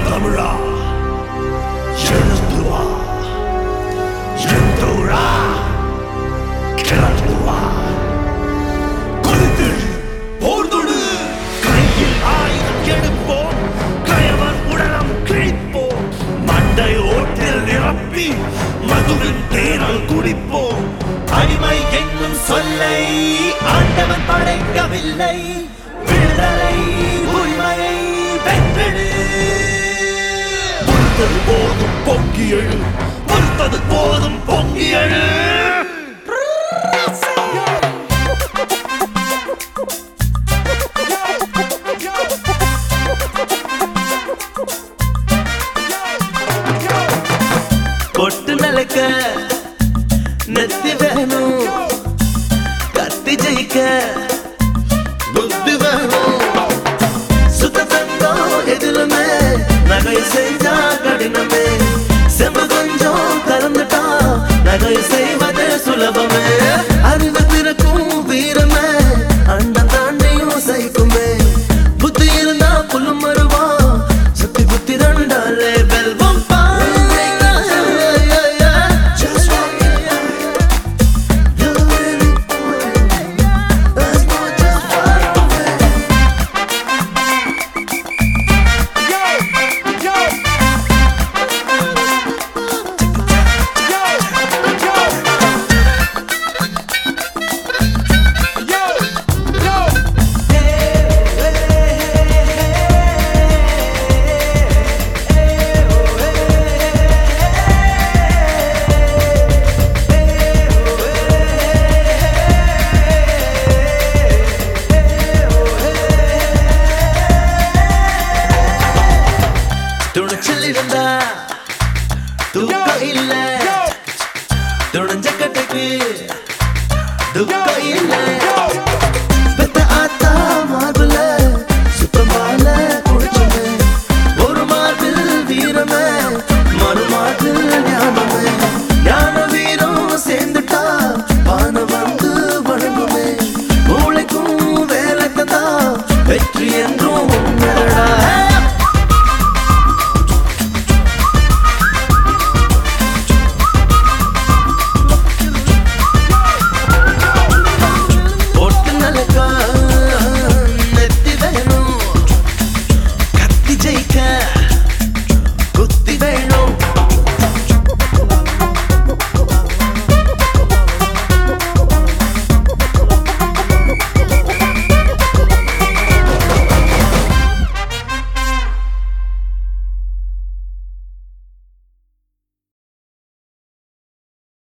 தமிழா எழுந்து வா என் தோழா கிளம்பு வா கொதித்து போர்தொடு கையில் ஆயுதம் எடுப்போம் கயவன் உடலம் கிழிப்போம் மண்டை ஓட்டில் நிரப்பி மதுவின் தேனல் குடிப்போம் அடிமை என்னும் சொல்லை ஆண்டவன் படைக்கவில்லை விடுதலை உரிமையை வென்றெடு பொறுத்தது போதும் பொங்கி எழு பொறுத்தது போதும் பொங்கி எழு பொட்டு நிலைக்க நெத்தி வேணும் கத்தி ஜெயிக்க புத்தி வேணும் சுத்த தங்கம் எதிலுமே நகை செஞ்சா கடினமே செம்ப கொஞ்சம் கலந்துட்டா நகை செய்வது சுலபமே அறிவு திறக்கும் வீரமே அண்டம் தாண்டியும் சைக்குமே புத்தி இருந்தா புல்லும் மருவா சுத்தி புத்தி ரெண்டாலே வெல்வம் பா Just walk You're winning. There's no just far away. துணிச்சல் இருந்தா தூக்கம் இல்ல துணிஞ்ச கட்டுக்கு துக்கம் இல்ல